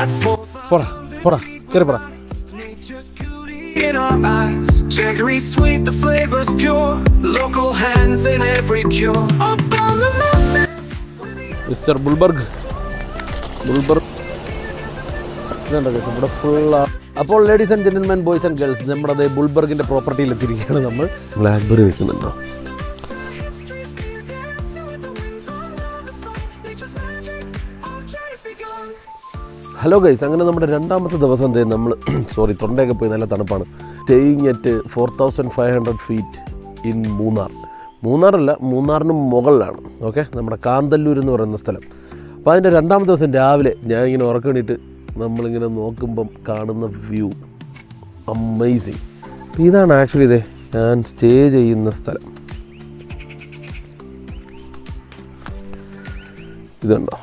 got four പോടാ പോടാ കയറി പോടാ nature's beauty in our eyes. Jaggery sweet, the flavor's pure. Local hands in every cure. Up on the mountain. Mister ബുൾബർഗ് ബുൾബർഗ് ഇതുണ്ടോ guys, ഇവിടെ ഫുള്ള അപ്പോൾ ladies and gentleman boys and girls നമ്മുടെ അതേ ബുൾബർഗിൻ്റെ പ്രോപ്പർട്ടിയിൽ എത്തിയിരിക്കുകയാണ് നമ്മൾ ബ്ലാക്ക്ബെറി നിൽക്കുന്നുണ്ടോ Nature's magic. Our journey's begun. Hello guys അങ്ങനെ നമ്മുടെ രണ്ടാമത്തെ ദിവസം എന്തേ നമ്മൾ സോറി തൊണ്ടയൊക്കെ പോയി നല്ല തണുപ്പാണ് staying at four thousand five hundred feet in Munnar മൂന്നാറല്ല മൂന്നാറിന് മുകളിലാണ് ഓക്കെ നമ്മുടെ കാന്തല്ലൂർ എന്ന് പറയുന്ന സ്ഥലം അപ്പോൾ അതിൻ്റെ രണ്ടാമത്തെ ദിവസം രാവിലെ ഞാനിങ്ങനെ ഉറക്കണിട്ട് നമ്മളിങ്ങനെ നോക്കുമ്പം കാണുന്ന വ്യൂ അമേസിങ് ഇതാണ് ആക്ച്വലി ഇതേ ഞാൻ സ്റ്റേ ചെയ്യുന്ന സ്ഥലം ഇതുണ്ടോ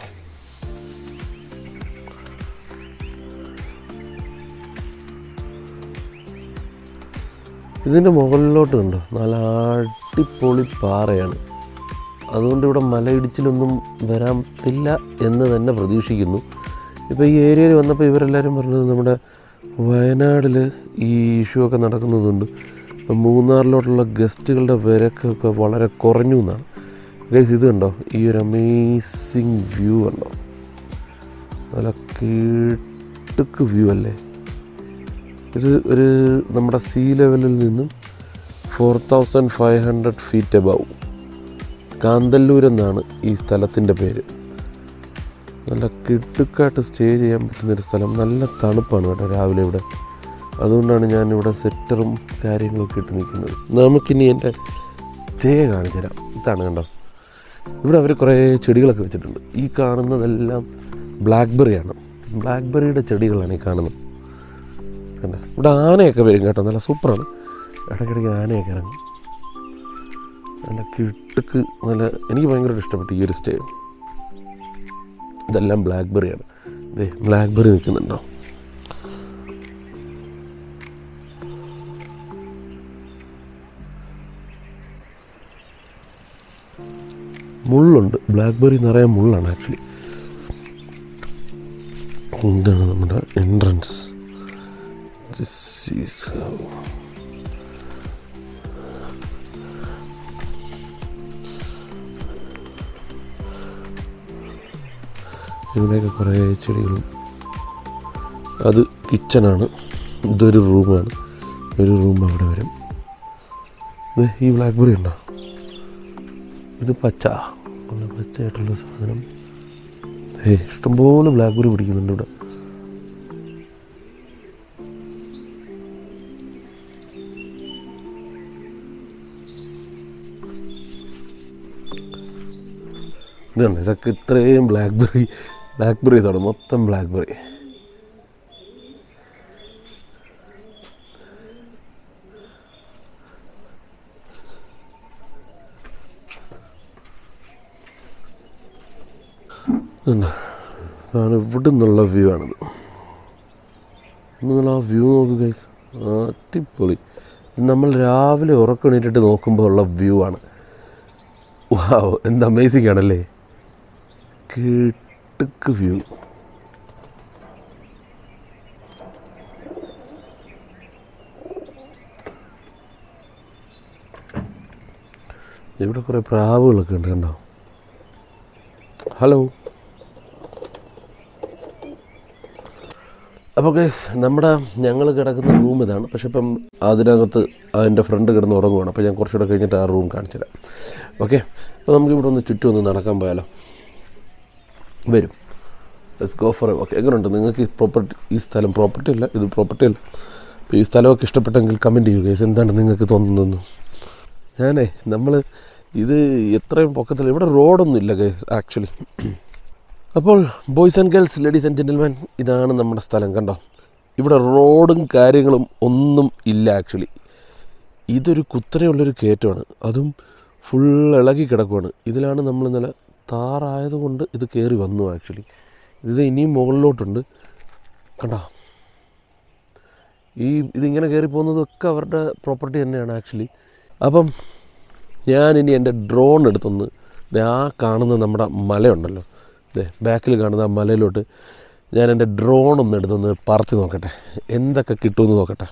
ഇതിൻ്റെ മുകളിലോട്ട് കണ്ടോ നല്ല അടിപൊളി പാറയാണ് അതുകൊണ്ട് ഇവിടെ മലയിടിച്ചിലൊന്നും വരാത്തില്ല എന്ന് തന്നെ പ്രതീക്ഷിക്കുന്നു ഇപ്പോൾ ഈ ഏരിയയിൽ വന്നപ്പോൾ ഇവരെല്ലാവരും പറഞ്ഞത് നമ്മുടെ വയനാടിൽ ഈ ഇഷ്യൂ ഒക്കെ നടക്കുന്നതുകൊണ്ട് ഇപ്പം മൂന്നാറിലോട്ടുള്ള ഗസ്റ്റുകളുടെ വിരക്കൊക്കെ വളരെ കുറഞ്ഞു എന്നാണ് ഗൈസ് ഇത് കണ്ടോ ഈ ഒരു അമേസിങ് വ്യൂ കണ്ടോ നല്ല കീട്ടുക്ക് വ്യൂ അല്ലേ ഇത് ഒരു നമ്മുടെ സീ ലെവലിൽ നിന്നും four thousand five hundred feet above Kanthalloor എന്നാണ് ഈ സ്ഥലത്തിൻ്റെ പേര് നല്ല കിടുക്കായിട്ട് സ്റ്റേ ചെയ്യാൻ പറ്റുന്നൊരു സ്ഥലം നല്ല തണുപ്പാണ് കേട്ടോ രാവിലെ ഇവിടെ അതുകൊണ്ടാണ് ഞാനിവിടെ സെറ്ററും കാര്യങ്ങളൊക്കെ ഇട്ട് നിൽക്കുന്നത് നമുക്കിനി എൻ്റെ സ്റ്റേ കാണിച്ചു തരാം ഇതാണ് കണ്ടോ ഇവിടെ അവർ കുറേ ചെടികളൊക്കെ വെച്ചിട്ടുണ്ട് ഈ കാണുന്നതെല്ലാം ബ്ലാക്ക്ബെറിയാണ് ബ്ലാക്ക്ബെറിയുടെ ചെടികളാണ് ഈ കാണുന്നത് കണ്ട ഇവിടെ ആനയൊക്കെ വരും കേട്ടോ നല്ല സൂപ്പറാണ് ഇടയ്ക്കിടയ്ക്ക് ആനയൊക്കെ ഇറങ്ങും നല്ല കിട്ടുക്ക് നല്ല എനിക്ക് ഭയങ്കരമായിട്ട് ഇഷ്ടപ്പെട്ടു ഈ ഒരു സ്റ്റേ ഇതെല്ലാം ബ്ലാക്ക്ബെറിയാണ് ഇതേ ബ്ലാക്ക്ബെറി നിൽക്കുന്നുണ്ടോ മുള്ളുണ്ട് ബ്ലാക്ക്ബെറി നിറയെ മുള്ളാണ് ആക്ച്വലി ഇതാണ് നമ്മുടെ എൻട്രൻസ് This is how. ഇവിടെയൊക്കെ കുറേ ചെടികളും അത് കിച്ചണാണ് ഇതൊരു റൂമാണ് ഒരു റൂം അവിടെ വരും ഇത് ഈ ബ്ലാക്ക്ബെറി ഉണ്ടോ ഇത് പച്ച നല്ല പച്ചയായിട്ടുള്ള സാധനം ഏ ഇഷ്ടംപോലെ ബ്ലാക്ക്ബെറി പിടിക്കുന്നുണ്ട് ഇവിടെ ഇതാണ് ഇതൊക്കെ ഇത്രയും ബ്ലാക്ക്ബെറി ബ്ലാക്ക്ബെറീസ് ആണ് മൊത്തം ബ്ലാക്ക്ബെറി അതാണ് ഇവിടെ നിന്നുള്ള വ്യൂ ആണിത് നിങ്ങൾ ആ വ്യൂ നോക്ക് ഗൈസ് അടിപൊളി ഇത് നമ്മൾ രാവിലെ ഉറക്കണിട്ടിട്ട് നോക്കുമ്പോൾ ഉള്ള വ്യൂ ആണ് വാവ് എന്ത് അമേസിങ് ആണല്ലേ കിട്ടുക്ക് വ്യൂ ഇവിടെ കുറേ പ്രാവുകളൊക്കെ ഉണ്ട് കണ്ടോ ഹലോ അപ്പോൾ ഗൈസ് നമ്മുടെ ഞങ്ങൾ കിടക്കുന്ന റൂം ഇതാണ് പക്ഷെ ഇപ്പം അതിനകത്ത് അതിൻ്റെ ഫ്രണ്ട് കിടന്ന് ഉറങ്ങുവാണ് അപ്പോൾ ഞാൻ കുറച്ചുകൂടെ കഴിഞ്ഞിട്ട് ആ റൂം കാണിച്ചു തരാം ഓക്കെ അപ്പോൾ നമുക്ക് ഇവിടെ ഒന്ന് ചുറ്റും ഒന്ന് നടക്കാൻ പോയാലോ വരും ലെറ്റ്സ് ഗോ ഫോർ ഓക്കെ എങ്ങനെയുണ്ട് നിങ്ങൾക്ക് ഈ പ്രോപ്പർട്ടി ഈ സ്ഥലം പ്രോപ്പർട്ടി അല്ല ഇത് പ്രോപ്പർട്ടി അല്ല അപ്പോൾ ഈ സ്ഥലമൊക്കെ ഇഷ്ടപ്പെട്ടെങ്കിൽ കമൻറ്റ് ചെയ്യുക ഗൈസ് എന്താണ് നിങ്ങൾക്ക് തോന്നുന്നതെന്ന് ഞാനേ നമ്മൾ ഇത് എത്രയും പൊക്കത്തിൽ ഇവിടെ റോഡൊന്നും ഇല്ല ഗൈസ് ആക്ച്വലി അപ്പോൾ boys and girls ladies and gentleman ഇതാണ് നമ്മുടെ സ്ഥലം കണ്ടോ ഇവിടെ റോഡും കാര്യങ്ങളും ഒന്നും ഇല്ല ആക്ച്വലി ഇതൊരു കുത്തനെയുള്ളൊരു കയറ്റമാണ് അതും ഫുൾ ഇളകി കിടക്കുവാണ് ഇതിലാണ് നമ്മൾ ഇന്നലെ താറായതുകൊണ്ട് ഇത് കയറി വന്നു ആക്ച്വലി ഇത് ഇനിയും മുകളിലോട്ടുണ്ട് കണ്ടോ ഈ ഇതിങ്ങനെ കയറി പോകുന്നതൊക്കെ അവരുടെ പ്രോപ്പർട്ടി തന്നെയാണ് ആക്ച്വലി അപ്പം ഞാനിനി എൻ്റെ ഡ്രോൺ എടുത്തൊന്ന് ദേ ആ കാണുന്ന നമ്മുടെ മലയുണ്ടല്ലോ ദേ ബാക്കിൽ കാണുന്ന ആ മലയിലോട്ട് ഞാൻ എൻ്റെ ഡ്രോൺ ഒന്ന് എടുത്തൊന്ന് പറത്തി നോക്കട്ടെ എന്തൊക്കെ കിട്ടുമെന്ന് നോക്കട്ടെ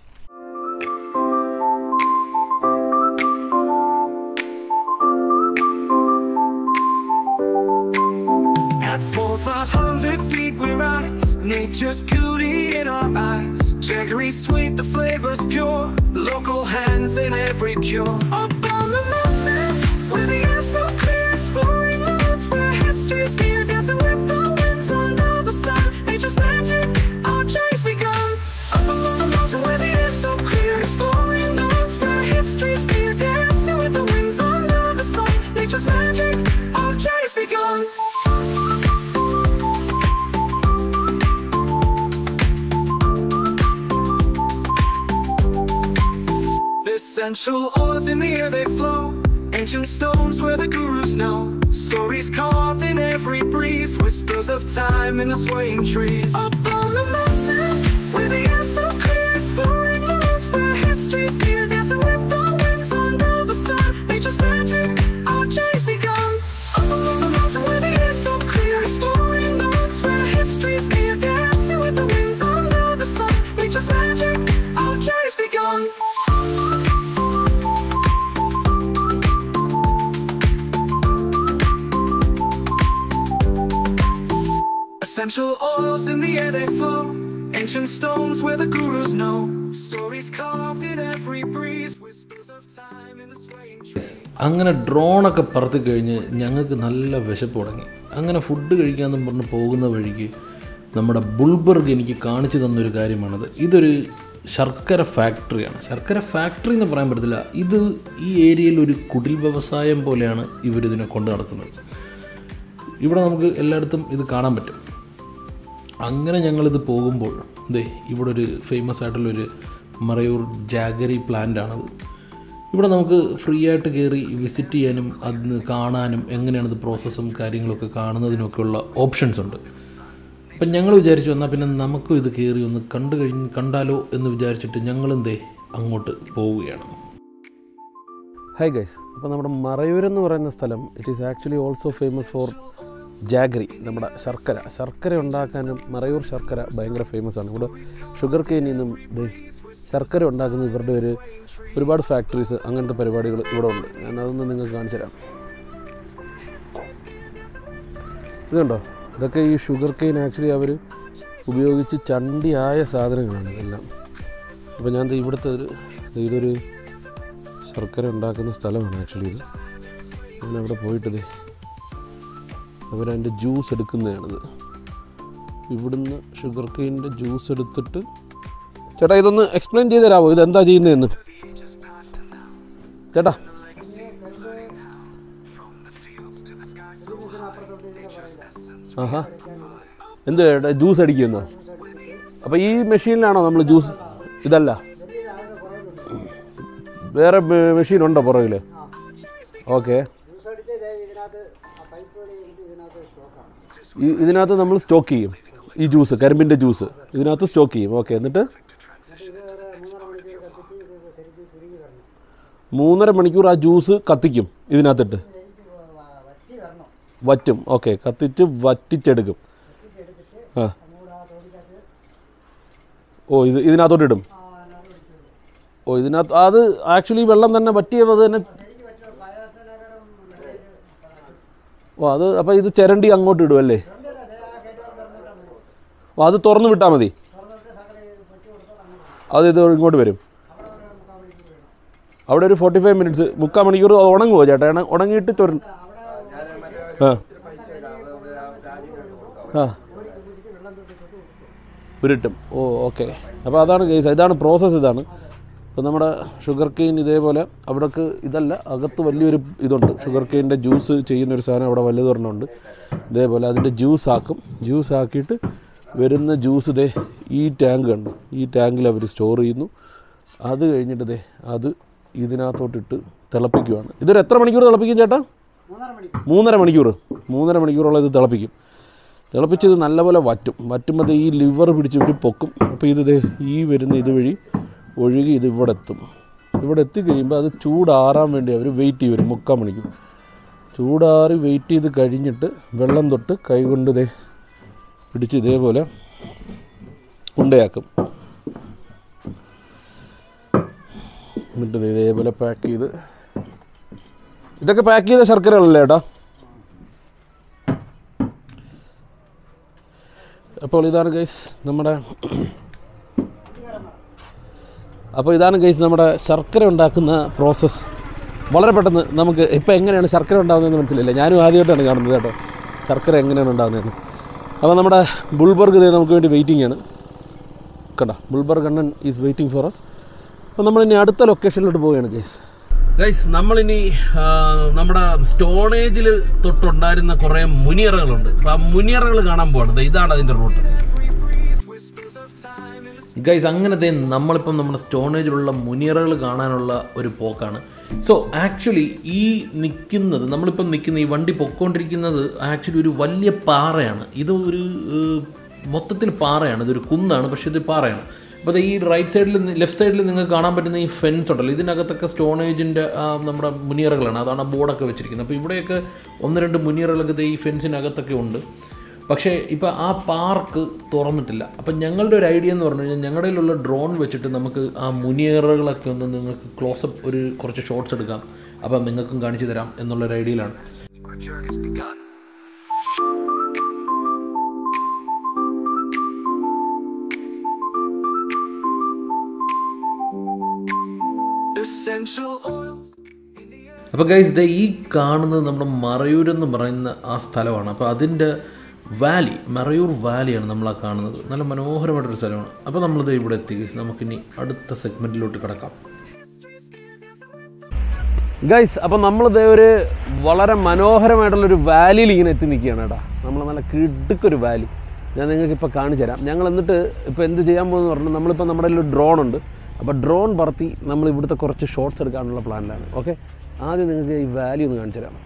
At four, five hundred feet we rise, nature's beauty in our eyes. Jaggery sweet, the flavor's pure, local hands in every cure. Up on the mountain, where the air's so clear, exploring lands where history's near, dancing with the winds under the sun. Nature's magic, our journey's begun. Up along the mountain, where the air's so clear, exploring lands where history's near, dancing with the winds under the sun. Nature's magic, our journey's begun. Essential oils in the air they flow. Ancient stones where the gurus know. Stories carved in every breeze. Whispers of time in the swaying trees. Up on the mountain where the air's so clear. Exploring the roads where history's near. Dancing with the winds under the sun. Nature's magic, our journey's begun. Up along the mountain where the air's so clear. Exploring the roads where history's near. Dancing with the winds under the sun. Nature's magic, our journey's begun. Essential oils in the air they flow. Ancient stones where the gurus know. Stories carved in every breeze. Whispers of time in the swaying trees. അങ്ങനെ ഡ്രോണൊക്കെ പറത്തി കഴിഞ്ഞ് ഞങ്ങൾക്ക് നല്ല വിശപ്പ് തുടങ്ങി അങ്ങനെ food കഴിക്കാമെന്നും പറഞ്ഞ് പോകുന്ന വഴിക്ക് നമ്മുടെ ബുൾബർഗ് എനിക്ക് കാണിച്ചു തന്നൊരു കാര്യമാണത് ഇതൊരു ശർക്കര ഫാക്ടറിയാണ് ശർക്കര ഫാക്ടറി എന്ന് പറയാൻ പറ്റത്തില്ല ഇത് ഈ ഏരിയയിൽ ഒരു കുടിൽ വ്യവസായം പോലെയാണ് ഇവരിതിനെ കൊണ്ടു നടക്കുന്നത് ഇവിടെ നമുക്ക് എല്ലായിടത്തും ഇത് കാണാൻ പറ്റും അങ്ങനെ ഞങ്ങളിത് പോകുമ്പോൾ ദേ ഇവിടെ ഒരു ഫേമസ് ആയിട്ടുള്ളൊരു മറയൂർ ജാഗരി പ്ലാന്റ് ആണത് ഇവിടെ നമുക്ക് ഫ്രീ ആയിട്ട് കയറി വിസിറ്റ് ചെയ്യാനും അത് കാണാനും എങ്ങനെയാണ് ഇത് പ്രോസസ്സും കാര്യങ്ങളൊക്കെ കാണുന്നതിനൊക്കെയുള്ള ഓപ്ഷൻസ് ഉണ്ട് അപ്പം ഞങ്ങൾ വിചാരിച്ചു എന്നാൽ പിന്നെ നമുക്കും ഇത് കയറി ഒന്ന് കണ്ടു കഴിഞ്ഞ് കണ്ടാലോ എന്ന് വിചാരിച്ചിട്ട് ഞങ്ങളും ദേ അങ്ങോട്ട് പോവുകയാണ് ഹായ് ഗൈസ് അപ്പോൾ നമ്മുടെ മറയൂർ എന്ന് പറയുന്ന സ്ഥലം it is actually also famous for jaggery നമ്മുടെ ശർക്കര ശർക്കര ഉണ്ടാക്കാനും മറയൂർ ശർക്കര ഭയങ്കര ഫേമസ് ആണ് ഇവിടെ ഷുഗർ കെയിനിൽ നിന്നും ദേ ശർക്കര ഉണ്ടാക്കുന്ന ഇവരുടെ ഒരു ഒരുപാട് ഫാക്ടറീസ് അങ്ങനത്തെ പരിപാടികൾ ഇവിടെ ഉണ്ട് ഞാൻ അതൊന്ന് നിങ്ങൾക്ക് കാണിച്ചു തരാം ഇത് കണ്ടോ ഇതൊക്കെ ഈ ഷുഗർ കെയിൻ ആക്ച്വലി അവർ ഉപയോഗിച്ച് ചണ്ടിയായ സാധനങ്ങളാണ് ഇതെല്ലാം അപ്പോൾ ഞാൻ ദേ ഇവിടുത്തെ ഒരു ദേ ഇതൊരു ശർക്കര ഉണ്ടാക്കുന്ന സ്ഥലമാണ് ആക്ച്വലി ഇത് ഞാൻ അവിടെ പോയിട്ട് ദേ അവരതിൻ്റെ ജ്യൂസ് എടുക്കുന്നതാണിത് ഇവിടുന്ന് ഷുഗർ കെയിൻ്റെ ജ്യൂസ് എടുത്തിട്ട് ചേട്ടാ ഇതൊന്ന് എക്സ്പ്ലെയിൻ ചെയ്ത് തരാമോ ഇത് എന്താ ചെയ്യുന്നതെന്ന് ചേട്ടാ ആഹാ എന്ത് ചേട്ടാ ജ്യൂസ് അടിക്കുന്നോ അപ്പോൾ ഈ മെഷീനിലാണോ നമ്മൾ ജ്യൂസ് ഇതല്ല വേറെ മെഷീൻ ഉണ്ടോ പുറകിൽ ഓക്കെ ഇതിനകത്ത് നമ്മൾ സ്റ്റോക്ക് ചെയ്യും ഈ ജ്യൂസ് കരിമ്പിൻ്റെ ജ്യൂസ് ഇതിനകത്ത് സ്റ്റോക്ക് ചെയ്യും ഓക്കെ എന്നിട്ട് മൂന്നര മണിക്കൂർ ആ ജ്യൂസ് കത്തിക്കും ഇതിനകത്തിട്ട് വറ്റും ഓക്കെ കത്തിച്ച് വറ്റിച്ചെടുക്കും ആ ഓ ഇത് ഇതിനകത്തോട്ട് ഇടും ഓ ഇതിനകത്ത് അത് ആക്ച്വലി വെള്ളം തന്നെ വറ്റിയത് തന്നെ ഓ അത് അപ്പോൾ ഇത് ചിരണ്ടി അങ്ങോട്ട് ഇടും അല്ലേ ഓ അത് തുറന്ന് വിട്ടാൽ മതി അത് ഇത് ഇങ്ങോട്ട് വരും അവിടെ ഒരു ഫോർട്ടി ഫൈവ് മിനിറ്റ്സ് മുക്കാൽ മണിക്കൂർ അത് ഉണങ്ങുമോ ചേട്ടാ ഉണ- ഉണങ്ങിയിട്ട് തുര ആ ആ ഉരുട്ടും ഓ ഓക്കെ അപ്പോൾ അതാണ് കേസ് ഇതാണ് പ്രോസസ്സ് ഇതാണ് അപ്പോൾ നമ്മുടെ ഷുഗർ കെയിൻ ഇതേപോലെ അവിടേക്ക് ഇതല്ല അകത്ത് വലിയൊരു ഇതുണ്ട് ഷുഗർ കെയിൻ്റെ ജ്യൂസ് ചെയ്യുന്നൊരു സാധനം അവിടെ വലുതൊരെണ്ണമുണ്ട് ഇതേപോലെ അതിൻ്റെ ജ്യൂസ് ആക്കും ജ്യൂസ് ആക്കിയിട്ട് വരുന്ന ജ്യൂസ് ഇതേ ഈ ടാങ്ക് കണ്ടു ഈ ടാങ്കിൽ അവർ സ്റ്റോർ ചെയ്യുന്നു അത് കഴിഞ്ഞിട്ട് ദേ അത് ഇതിനകത്തോട്ടിട്ട് തിളപ്പിക്കുവാണ് ഇതൊരു എത്ര മണിക്കൂർ തിളപ്പിക്കും ചേട്ടാ മൂന്നര മണിക്കൂർ മൂന്നര മണിക്കൂറോളം ഇത് തിളപ്പിക്കും തിളപ്പിച്ച് ഇത് നല്ലപോലെ വറ്റും വറ്റുമ്പോൾ ദേ ഈ ലിവർ പിടിച്ച് ഇവർ പൊക്കും അപ്പോൾ ഇത് ദേ ഈ വരുന്ന ഇതുവഴി ഒഴുകി ഇത് ഇവിടെ എത്തും ഇവിടെ എത്തിക്കഴിയുമ്പോൾ അത് ചൂടാറാൻ വേണ്ടി അവർ വെയിറ്റ് ചെയ്യും ഒരു മുക്കാൽ മണിക്കൂർ ചൂടാറി വെയിറ്റ് ചെയ്ത് കഴിഞ്ഞിട്ട് വെള്ളം തൊട്ട് കൈ കൊണ്ട് ദേ പിടിച്ച് ഇതേപോലെ ഉണ്ടയാക്കും എന്നിട്ട് ദേ ഇതേപോലെ പാക്ക് ചെയ്ത് ഇതൊക്കെ പാക്ക് ചെയ്ത ശർക്കരകളല്ലേ ഏട്ടാ അപ്പോൾ ഇതാണ് ഗൈസ് നമ്മുടെ അപ്പോൾ ഇതാണ് ഗൈസ് നമ്മുടെ ശർക്കര ഉണ്ടാക്കുന്ന പ്രോസസ്സ് വളരെ പെട്ടെന്ന് നമുക്ക് ഇപ്പോൾ എങ്ങനെയാണ് ശർക്കര ഉണ്ടാകുന്നതെന്ന് മനസ്സിലായില്ല ഞാനും ആദ്യമായിട്ടാണ് കാണുന്നത് കേട്ടോ ശർക്കര എങ്ങനെയാണ് ഉണ്ടാകുന്നതെന്ന് അപ്പോൾ നമ്മുടെ ബുൾബർഗ് ഇത് നമുക്ക് വേണ്ടി വെയിറ്റിംഗ് ആണ് കണ്ട ബുൾബർഗ് അണ്ണൻ ഈസ് വെയിറ്റിംഗ് ഫോർ അസ് അപ്പോൾ നമ്മൾ ഇനി അടുത്ത ലൊക്കേഷനിലോട്ട് പോവുകയാണ് ഗൈസ് ഗൈസ് നമ്മളിനി ആ, നമ്മുടെ സ്റ്റോണേജിൽ തൊട്ടുണ്ടായിരുന്ന കുറേ മുനിയറകളുണ്ട് അപ്പോൾ ആ മുനിയറകൾ കാണാൻ പോവാണ് ദേ ഇതാണ് അതിൻ്റെ റൂട്ട് ഗൈസ് അങ്ങനെ ദേ നമ്മളിപ്പം നമ്മുടെ സ്റ്റോണേജിലുള്ള മുനിയറകൾ കാണാനുള്ള ഒരു പോക്കാണ് സോ ആക്ച്വലി ഈ നിൽക്കുന്നത് നമ്മളിപ്പം നിൽക്കുന്ന ഈ വണ്ടി പൊക്കോണ്ടിരിക്കുന്നത് ആക്ച്വലി ഒരു വലിയ പാറയാണ് ഇത് ഒരു ഏഹ്, മൊത്തത്തിൽ പാറയാണ് ഇതൊരു കുന്നാണ് പക്ഷേ ഇത് പാറയാണ് അപ്പോൾ ദേ ഈ റൈറ്റ് സൈഡിൽ ലെഫ്റ്റ് സൈഡിൽ നിങ്ങൾക്ക് കാണാൻ പറ്റുന്ന ഈ ഫെൻസ് ഉണ്ടല്ലോ ഇതിനകത്തൊക്കെ സ്റ്റോണേജിൻ്റെ നമ്മുടെ മുനിയറകളാണ് അതാണ് ആ ബോർഡൊക്കെ വെച്ചിരിക്കുന്നത് അപ്പോൾ ഇവിടെയൊക്കെ ഒന്ന് രണ്ട് മുനിയറകളൊക്കെ ദേ ഈ ഫെൻസിനകത്തൊക്കെ ഉണ്ട് പക്ഷേ ഇപ്പോൾ ആ പാർക്ക് തുറന്നിട്ടില്ല അപ്പം ഞങ്ങളുടെ ഒരു ഐഡിയ എന്ന് പറഞ്ഞു കഴിഞ്ഞാൽ ഞങ്ങളുടെ കയ്യിലുള്ള ഡ്രോൺ വെച്ചിട്ട് നമുക്ക് ആ മുനിയറുകളൊക്കെ ഒന്ന് നിങ്ങൾക്ക് ക്ലോസപ്പ് ഒരു കുറച്ച് ഷോട്ട്സ് എടുക്കാം അപ്പം നിങ്ങൾക്കും കാണിച്ചു തരാം എന്നുള്ളൊരു ഐഡിയയിലാണ് Our journey's begun. Essential oils in the air. അപ്പോൾ ഗൈസ് ഇത് ഈ കാണുന്നത് നമ്മുടെ മറയൂർ എന്ന് പറയുന്ന ആ സ്ഥലമാണ് അപ്പോൾ അതിൻ്റെ വാലി മറയൂർ വാലിയാണ് നമ്മൾ ആ കാണുന്നത് നല്ല മനോഹരമായിട്ടൊരു സ്ഥലമാണ് അപ്പോൾ നമ്മളിത് ഇവിടെ എത്തി ഗൈസ് നമുക്കിനി അടുത്ത സെഗ്മെൻറ്റിലോട്ട് കിടക്കാം ഗൈസ് അപ്പം നമ്മളിത് ഒരു വളരെ മനോഹരമായിട്ടുള്ളൊരു വാലിയിൽ ഇങ്ങനെ എത്തി നിൽക്കുകയാണ് കേട്ടോ നമ്മൾ നല്ല കിടുക്കൊരു വാലി ഞാൻ നിങ്ങൾക്ക് ഇപ്പോൾ കാണിച്ചു തരാം ഞങ്ങൾ എന്നിട്ട് ഇപ്പോൾ എന്ത് ചെയ്യാൻ പോകുന്നത് പറഞ്ഞാൽ നമ്മളിപ്പോൾ നമ്മുടെ കയ്യിൽ ഒരു ഡ്രോൺ ഉണ്ട് അപ്പോൾ ഡ്രോൺ പറത്തി നമ്മൾ ഇവിടുത്തെ കുറച്ച് ഷോട്ട്സ് എടുക്കാനുള്ള പ്ലാനിലാണ് ഓക്കെ ആദ്യം നിങ്ങൾക്ക് ഈ വാലി ഒന്ന് കാണിച്ചു തരാം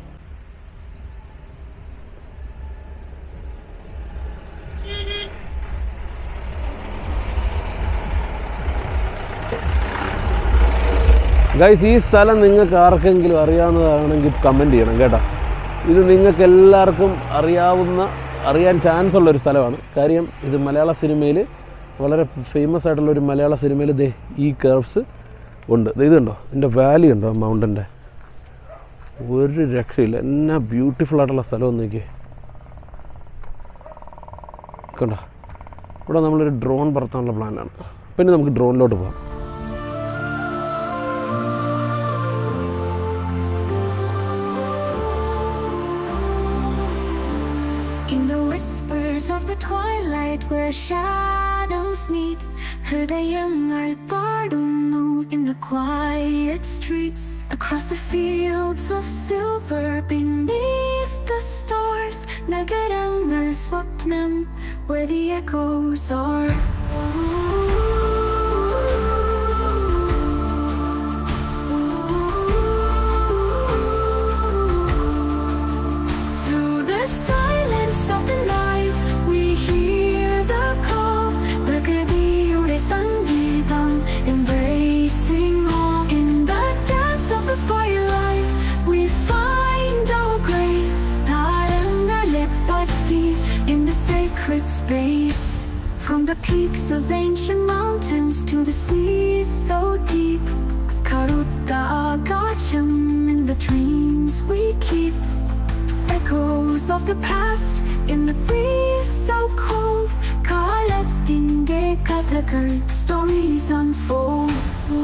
ഗൈസ് ഈ സ്ഥലം നിങ്ങൾക്ക് ആർക്കെങ്കിലും അറിയാവുന്നതാണെങ്കിൽ കമൻറ്റ് ചെയ്യണം കേട്ടോ ഇത് നിങ്ങൾക്ക് എല്ലാവർക്കും അറിയാവുന്ന അറിയാൻ ചാൻസ് ഉള്ള ഒരു സ്ഥലമാണ് കാര്യം ഇത് മലയാള സിനിമയിൽ വളരെ ഫേമസ് ആയിട്ടുള്ള ഒരു മലയാള സിനിമയിൽ ദേ ഈ കർവ്സ് ഉണ്ട് ദേ ഇതുണ്ടോ ഇതിൻ്റെ വാലി ഉണ്ടോ മൗണ്ടൻ്റെ ഒരു രക്ഷയില്ല എന്നാ ബ്യൂട്ടിഫുൾ ആയിട്ടുള്ള സ്ഥലം ഒന്ന് നോക്കിയേ കണ്ടോ ഇവിടെ നമ്മളൊരു ഡ്രോൺ പറത്താനുള്ള പ്ലാനാണ് പിന്നെ നമുക്ക് ഡ്രോണിലോട്ട് പോകാം In the whispers of the twilight where shadows meet ഹൃദയങ്ങൾ പാടുന്നു in the quiet streets Across the fields of silver beneath the stars നഗരങ്ങൾ സ്വപ്നം where the echoes are Through the silence of the night, we hear the call. പ്രകൃതിയുടെ സംഗീതം, embracing all. In the dance of the firelight, we find our grace. താരങ്ങളെ പറ്റി in the sacred space. From the peaks of ancient mountains to the seas so deep. കറുത്ത ആകാശം in the dreams we keep. Echoes of the past in the breeze so cold. കാലത്തിന്റെ കഥകൾ stories unfold.